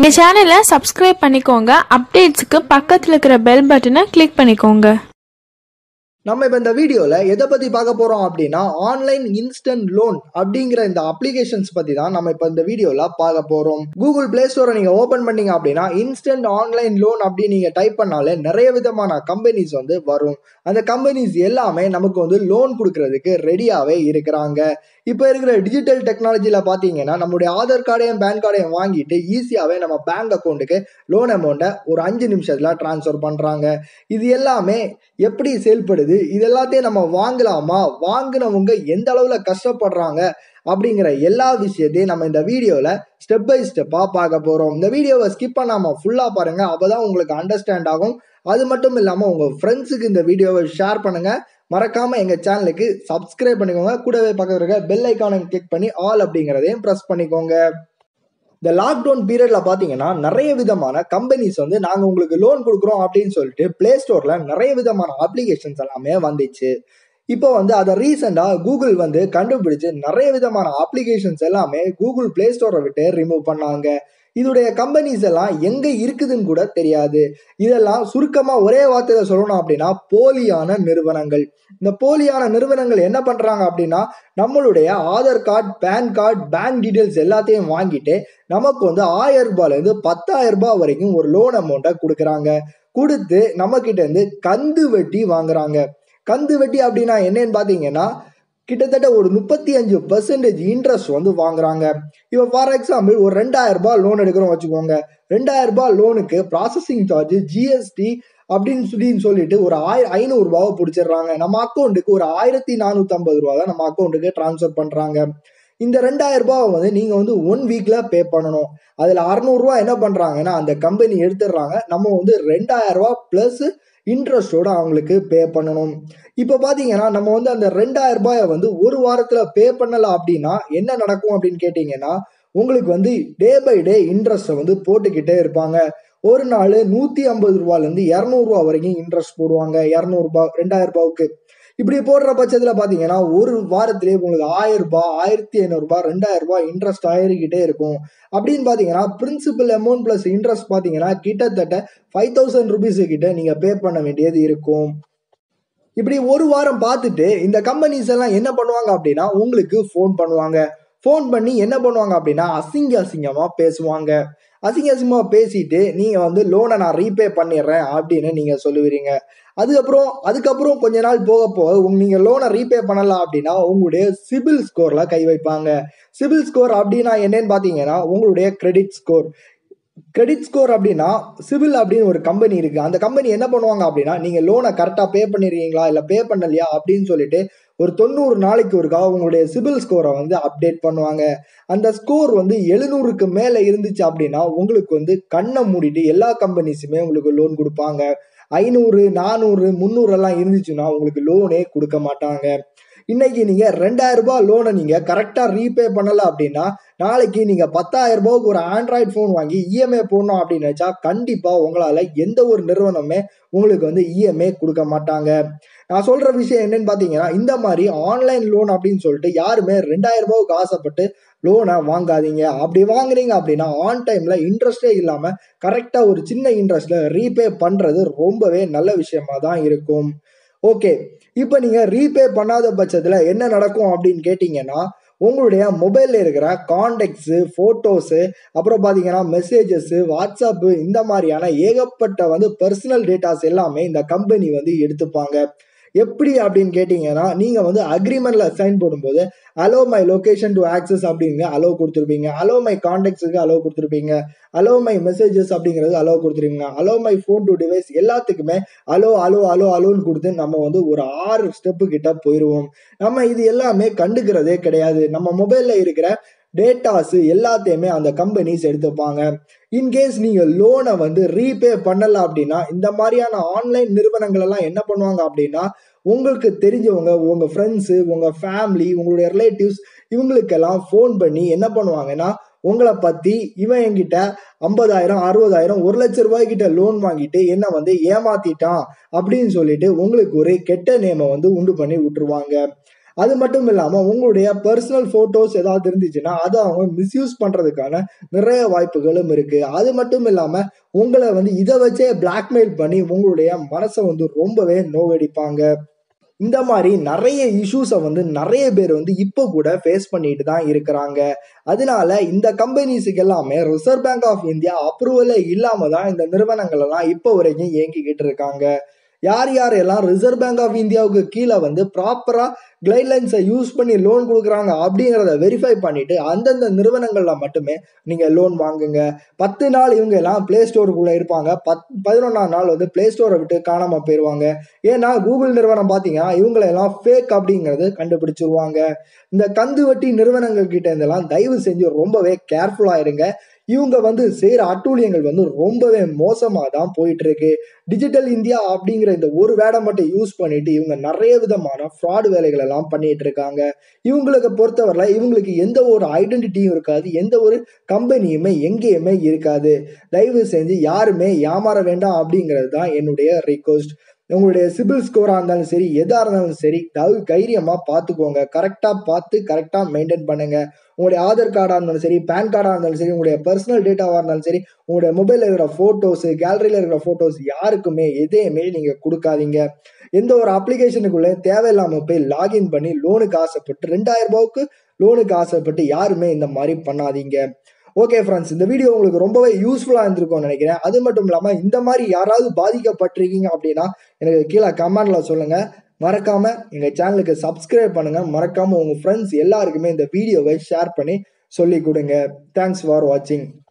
இந்த சேனலை சப்ஸ்கிரைப் பண்ணிக்கோங்க அப்டேட்ஸுக்கு பக்கத்தில் இருக்கிற பெல் பட்டனை கிளிக் பண்ணிக்கோங்க நம்ம இப்போ இந்த வீடியோவில் எதை பற்றி பார்க்க போகிறோம் அப்படின்னா ஆன்லைன் இன்ஸ்டன்ட் லோன் அப்படிங்கிற இந்த அப்ளிகேஷன்ஸ் பற்றி தான் நம்ம இப்போ இந்த வீடியோவில் பார்க்க போகிறோம் கூகுள் ப்ளே ஸ்டோரை நீங்கள் ஓப்பன் பண்ணீங்க அப்படின்னா இன்ஸ்டன்ட் ஆன்லைன் லோன் அப்படின்னு நீங்கள் டைப் பண்ணாலே நிறைய விதமான கம்பெனிஸ் வந்து வரும் அந்த கம்பெனிஸ் எல்லாமே நமக்கு வந்து லோன் கொடுக்கறதுக்கு ரெடியாகவே இருக்கிறாங்க இப்போ இருக்கிற டிஜிட்டல் டெக்னாலஜியில் பார்த்தீங்கன்னா நம்மளுடைய ஆதார் கார்டையும் பேன் கார்டையும் வாங்கிட்டு ஈஸியாகவே நம்ம பேங்க் அக்கௌண்ட்டுக்கு லோன் அமௌண்ட்டை ஒரு அஞ்சு நிமிஷத்தில் ட்ரான்ஸ்ஃபர் பண்ணுறாங்க இது எல்லாமே எப்படி செயல்படுது இது எல்லாத்தையும் நம்ம வாங்கலாமா வாங்கினவங்க எந்த அளவில் கஷ்டப்படுறாங்க அப்படிங்கிற எல்லா விஷயத்தையும் நம்ம இந்த வீடியோவில் ஸ்டெப் பை ஸ்டெப்பாக பார்க்க போகிறோம் இந்த வீடியோவை ஸ்கிப் பண்ணாமல் ஃபுல்லாக பாருங்கள் அப்போ தான் உங்களுக்கு அண்டர்ஸ்டாண்ட் ஆகும் அது மட்டும் இல்லாமல் உங்கள் ஃப்ரெண்ட்ஸுக்கு இந்த வீடியோவை ஷேர் பண்ணுங்கள் மறக்காமல் எங்கள் சேனலுக்கு சப்ஸ்கிரைப் பண்ணிக்கோங்க கூடவே பக்கத்தில் இருக்க பெல் ஐக்கானை கிளிக் பண்ணி ஆல் அப்படிங்கிறதையும் ப்ரெஸ் பண்ணிக்கோங்க இந்த லாக்டவுன் பீரியட்ல பாத்தீங்கன்னா நிறைய விதமான கம்பெனிஸ் வந்து நாங்க உங்களுக்கு லோன் கொடுக்குறோம் அப்படின்னு சொல்லிட்டு பிளே ஸ்டோர்ல நிறைய விதமான அப்ளிகேஷன்ஸ் எல்லாமே வந்துச்சு இப்போ வந்து அதை ரீசெண்டா கூகுள் வந்து கண்டுபிடிச்சு நிறைய விதமான அப்ளிகேஷன்ஸ் எல்லாமே கூகுள் பிளே ஸ்டோரை விட்டு ரிமூவ் பண்ணாங்க இதோடைய கம்பெனிஸ் எல்லாம் எங்க இருக்குதுன்னு கூட தெரியாது இதெல்லாம் சுருக்கமா ஒரே வார்த்தையில சொல்லணும் அப்படின்னா போலியான நிறுவனங்கள் இந்த போலியான நிறுவனங்கள் என்ன பண்றாங்க அப்படின்னா நம்மளுடைய Aadhaar card PAN card bank details எல்லாத்தையும் வாங்கிட்டு நமக்கு வந்து ஆயிரம் ரூபாயிலேருந்து பத்தாயிரம் ரூபாய் வரைக்கும் ஒரு லோன் அமௌண்ட்டை கொடுக்குறாங்க கொடுத்து நம்ம கிட்ட இருந்து கந்து வெட்டி வாங்குறாங்க கந்து வெட்டி அப்படின்னா என்னன்னு பார்த்தீங்கன்னா கிட்டத்தட்ட ஒரு முப்பத்தி அஞ்சு பர்சன்டேஜ் இன்ட்ரெஸ்ட் வந்து வாங்குறாங்க இப்போ ஃபார் எக்ஸாம்பிள் ஒரு ரெண்டாயிரம் ரூபாய் லோன் எடுக்கிறோம் வச்சுக்கோங்க ரெண்டாயிரம் ரூபாய் லோனுக்கு ப்ராசஸிங் சார்ஜ் ஜிஎஸ்டி அப்படின்னு சொல்லி சொல்லிட்டு ஒரு ஆய ஐநூறு ரூபாவை பிடிச்சிடுறாங்க நம்ம அக்கௌண்ட்டுக்கு ஒரு ஆயிரத்தி நானூத்தி ஐம்பது ரூபா தான் நம்ம அக்கௌண்ட்டுக்கு டிரான்ஸ்ஃபர் பண்றாங்க இந்த ரெண்டாயிரம் ரூபாவை வந்து நீங்க வந்து ஒன் வீக்ல பே பண்ணணும் அதுல அறுநூறுவா என்ன பண்றாங்கன்னா அந்த கம்பெனி எடுத்துடுறாங்க நம்ம வந்து ரெண்டாயிரம் ரூபா பிளஸ் இன்ட்ரெஸ்டோட அவங்களுக்கு பே பண்ணணும் இப்போ பார்த்தீங்கன்னா நம்ம வந்து அந்த ரெண்டாயிரம் ரூபாயை வந்து ஒரு வாரத்தில் பே பண்ணல அப்படின்னா என்ன நடக்கும் அப்படின்னு கேட்டிங்கன்னா உங்களுக்கு வந்து டே பை டே இன்ட்ரெஸ்ட்டை வந்து போட்டுக்கிட்டே இருப்பாங்க ஒரு நாள் நூற்றி ஐம்பது ரூபாலேருந்து இரநூறுவா வரைக்கும் இன்ட்ரெஸ்ட் போடுவாங்க இரநூறுபா ரெண்டாயிரம் ரூபாவுக்கு இப்படி போடுற பட்சத்தில் பார்த்தீங்கன்னா ஒரு வாரத்திலே உங்களுக்கு ஆயிரம் ரூபாய் ஆயிரத்தி ஐநூறுரூபா ரெண்டாயிரம் ரூபாய் இன்ட்ரெஸ்ட் ஆகிக்கிட்டே இருக்கும் அப்படின்னு பார்த்தீங்கன்னா பிரின்சிபல் அமௌண்ட் ப்ளஸ் இன்ட்ரெஸ்ட் பார்த்தீங்கன்னா கிட்டத்தட்ட ஃபைவ் தௌசண்ட் ருபீஸ் கிட்ட நீங்கள் பே பண்ண வேண்டியது இருக்கும் இப்படி ஒரு வாரம் பார்த்துட்டு இந்த கம்பெனிஸ் எல்லாம் என்ன பண்ணுவாங்க அப்படின்னா உங்களுக்கு ஃபோன் பண்ணுவாங்க ஃபோன் பண்ணி என்ன பண்ணுவாங்க அப்படின்னா அசிங்க அசிங்கமாக பேசுவாங்க அசிங்க அசிங்கமாக பேசிட்டு நீங்கள் வந்து லோனை நான் ரீபே பண்ணிடுறேன் அப்படின்னு நீங்கள் சொல்லுவீங்க அதுக்கப்புறம் அதுக்கப்புறம் கொஞ்ச நாள் போக போக உங்க நீங்கள் லோனை ரீபே பண்ணலாம் அப்படின்னா உங்களுடைய சிபில் ஸ்கோரில் கை வைப்பாங்க சிபில் ஸ்கோர் அப்படின்னா என்னன்னு பார்த்தீங்கன்னா உங்களுடைய கிரெடிட் ஸ்கோர் கிரெடிட் ஸ்கோர் அப்படின்னா சிவில் அப்படின்னு ஒரு கம்பெனி இருக்கு அந்த கம்பெனி என்ன பண்ணுவாங்க அப்படின்னா நீங்க லோனை கரெக்டாக பே பண்ணிருக்கீங்களா இல்லை பே பண்ணலையா அப்படின்னு சொல்லிட்டு ஒரு தொண்ணூறு நாளைக்கு ஒருக்கா உங்களுடைய சிபில் ஸ்கோரை வந்து அப்டேட் பண்ணுவாங்க அந்த ஸ்கோர் வந்து எழுநூறுக்கு மேலே இருந்துச்சு அப்படின்னா உங்களுக்கு வந்து கண்ணை மூடிட்டு எல்லா கம்பெனிஸுமே உங்களுக்கு லோன் கொடுப்பாங்க ஐநூறு நானூறு முந்நூறு எல்லாம் இருந்துச்சுன்னா உங்களுக்கு லோனே கொடுக்க மாட்டாங்க இன்னைக்கு நீங்க ரெண்டாயிரம் ரூபாய் லோனை நீங்க கரெக்டா ரீபே பண்ணல அப்படின்னா நாளைக்கு நீங்க பத்தாயிரம் ரூபாய்க்கு ஒரு ஆண்ட்ராய்டு ஃபோன் வாங்கி இஎம்ஐ போடணும் அப்படின்னு நினைச்சா கண்டிப்பா உங்களால எந்த ஒரு நிறுவனமே உங்களுக்கு வந்து இஎம்ஐ கொடுக்க மாட்டாங்க நான் சொல்ற விஷயம் என்னன்னு பாத்தீங்கன்னா இந்த மாதிரி ஆன்லைன் லோன் அப்படின்னு சொல்லிட்டு யாருமே ரெண்டாயிரம் ரூபாய்க்கு ஆசைப்பட்டு லோனை வாங்காதீங்க அப்படி வாங்குறீங்க அப்படின்னா ஆன் டைம்ல இன்ட்ரெஸ்டே இல்லாம கரெக்டா ஒரு சின்ன இன்ட்ரெஸ்ட்ல ரீபே பண்றது ரொம்பவே நல்ல விஷயமா தான் இருக்கும் ஓகே இப்போ நீங்கள் ரீபே பண்ணாத பட்சத்தில் என்ன நடக்கும் அப்படின்னு கேட்டிங்கன்னா உங்களுடைய மொபைலில் இருக்கிற கான்டெக்ட்ஸு ஃபோட்டோஸு அப்புறம் பார்த்தீங்கன்னா மெசேஜஸ்ஸு வாட்ஸ்அப்பு இந்த மாதிரியான ஏகப்பட்ட வந்து பர்சனல் டேட்டாஸ் எல்லாமே இந்த கம்பெனி வந்து எடுத்துப்பாங்க எப்படி அப்படின்னு கேட்டிங்கன்னா நீங்கள் வந்து அக்ரிமெண்ட்டில் சைன் போடும்போது allow my location to access அப்படிங்க அலோ கொடுத்துருப்பீங்க அலோ மை கான்டாக்ட்ஸுக்கு அலோ கொடுத்துருப்பீங்க அலோ மை மெசேஜஸ் அப்படிங்கிறது அலோ கொடுத்துருவீங்க allow my phone to device எல்லாத்துக்குமே அலோ அலோ அலோ அலோன்னு கொடுத்து நம்ம வந்து ஒரு ஆறு ஸ்டெப்பு கிட்ட போயிடுவோம் நம்ம இது எல்லாமே கண்டுக்கிறதே கிடையாது நம்ம மொபைலில் இருக்கிற டேட்டாஸ் எல்லாத்தையுமே அந்த கம்பெனிஸ் எடுத்துப்பாங்க இன்கேஸ் நீங்கள் லோனை வந்து ரீபே பண்ணல அப்படின்னா இந்த மாதிரியான ஆன்லைன் நிறுவனங்கள் எல்லாம் என்ன பண்ணுவாங்க அப்படின்னா உங்களுக்கு தெரிஞ்சவங்க உங்க ஃப்ரெண்ட்ஸு உங்க ஃபேமிலி உங்களுடைய ரிலேட்டிவ்ஸ் இவங்களுக்கெல்லாம் ஃபோன் பண்ணி என்ன பண்ணுவாங்கன்னா உங்களை பத்தி இவன் என்கிட்ட ஐம்பதாயிரம் அறுபதாயிரம் ஒரு லட்ச ரூபாய் கிட்ட லோன் வாங்கிட்டு என்ன வந்து ஏமாத்திட்டான் அப்படின்னு சொல்லிட்டு உங்களுக்கு ஒரு கெட்ட நேமை வந்து உண்டு பண்ணி விட்டுருவாங்க அது மட்டும் இல்லாமல் உங்களுடைய பர்சனல் ஃபோட்டோஸ் ஏதாவது இருந்துச்சுன்னா அதை அவங்க மிஸ்யூஸ் பண்ணுறதுக்கான நிறைய வாய்ப்புகளும் இருக்குது அது மட்டும் இல்லாமல் உங்களை வந்து இதை வச்சே பிளாக்மெயில் பண்ணி உங்களுடைய மனசை வந்து ரொம்பவே நோவடிப்பாங்க இந்த மாதிரி நிறைய இஷ்யூஸை வந்து நிறைய பேர் வந்து இப்போ கூட ஃபேஸ் பண்ணிட்டு தான் இருக்கிறாங்க அதனால இந்த கம்பெனிஸுக்கு எல்லாமே ரிசர்வ் பேங்க் ஆஃப் இந்தியா அப்ரூவலே இல்லாம தான் இந்த நிறுவனங்கள் எல்லாம் இப்போ வரைக்கும் இயங்கிக்கிட்டு இருக்காங்க யார் யார் எல்லாம் ரிசர்வ் பேங்க் ஆஃப் இந்தியாவுக்கு கீழே வந்து ப்ராப்பரா கைட்லைன்ஸை யூஸ் பண்ணி லோன் கொடுக்குறாங்க அப்படிங்கிறத வெரிஃபை பண்ணிட்டு அந்தந்த நிறுவனங்கள்ல மட்டுமே நீங்க லோன் வாங்குங்க பத்து நாள் இவங்க எல்லாம் பிளே ஸ்டோருக்குள்ள இருப்பாங்க பத் பதினொன்றாம் நாள் வந்து பிளே ஸ்டோரை விட்டு காணாம போயிடுவாங்க ஏன்னா கூகுள் நிறுவனம் பார்த்தீங்கன்னா இவங்களை எல்லாம் ஃபேக் அப்படிங்கிறது கண்டுபிடிச்சிருவாங்க இந்த கந்து வட்டி நிறுவனங்கள் கிட்ட இருந்தெல்லாம் தயவு செஞ்சு ரொம்பவே கேர்ஃபுல்லா இருங்க இவங்க வந்து செய்கிற அட்டூழியங்கள் வந்து ரொம்பவே மோசமாக தான் போயிட்டு இருக்கு டிஜிட்டல் இந்தியா அப்படிங்கிற இந்த ஒரு வேடை மட்டும் யூஸ் பண்ணிட்டு இவங்க நிறைய விதமான ஃப்ராட் வேலைகள் எல்லாம் பண்ணிட்டு இருக்காங்க இவங்களுக்கு பொறுத்தவரை இவங்களுக்கு எந்த ஒரு ஐடென்டிட்டியும் இருக்காது எந்த ஒரு கம்பெனியுமே எங்கேயுமே இருக்காது தயவு செஞ்சு யாருமே ஏமாற வேண்டாம் அப்படிங்கிறது தான் என்னுடைய ரிக்வஸ்ட் உங்களுடைய சிபில் ஸ்கோராக இருந்தாலும் சரி எதாக இருந்தாலும் சரி தயவு தைரியமாக பார்த்துக்கோங்க கரெக்டாக பார்த்து கரெக்டாக மெயின்டைன் பண்ணுங்க உங்களுடைய ஆதார் கார்டாக இருந்தாலும் சரி பேன் கார்டாக இருந்தாலும் சரி உங்களுடைய பர்சனல் டேட்டாவாக இருந்தாலும் சரி உங்களுடைய மொபைலில் இருக்கிற ஃபோட்டோஸு கேலரியில் இருக்கிற ஃபோட்டோஸ் யாருக்குமே எதையுமே நீங்கள் கொடுக்காதீங்க எந்த ஒரு அப்ளிகேஷனுக்குள்ளே தேவையில்லாமல் போய் லாகின் பண்ணி லோனுக்கு ஆசைப்பட்டு ரெண்டாயிரம் ரூபாய்க்கு லோனுக்கு ஆசைப்பட்டு யாருமே இந்த மாதிரி பண்ணாதீங்க ஓகே ஃப்ரெண்ட்ஸ் இந்த வீடியோ உங்களுக்கு ரொம்பவே யூஸ்ஃபுல்லாக இருந்திருக்கும்னு நினைக்கிறேன் அது மட்டும் இல்லாமல் இந்த மாதிரி யாராவது பாதிக்கப்பட்டிருக்கீங்க அப்படின்னா எனக்கு கீழே கமெண்ட்ல சொல்லுங்க மறக்காம எங்க சேனலுக்கு சப்ஸ்கிரைப் பண்ணுங்க மறக்காம உங்க ஃப்ரெண்ட்ஸ் எல்லாருக்குமே இந்த வீடியோவை ஷேர் பண்ணி சொல்லி கொடுங்க தேங்க்ஸ் ஃபார் வாட்சிங்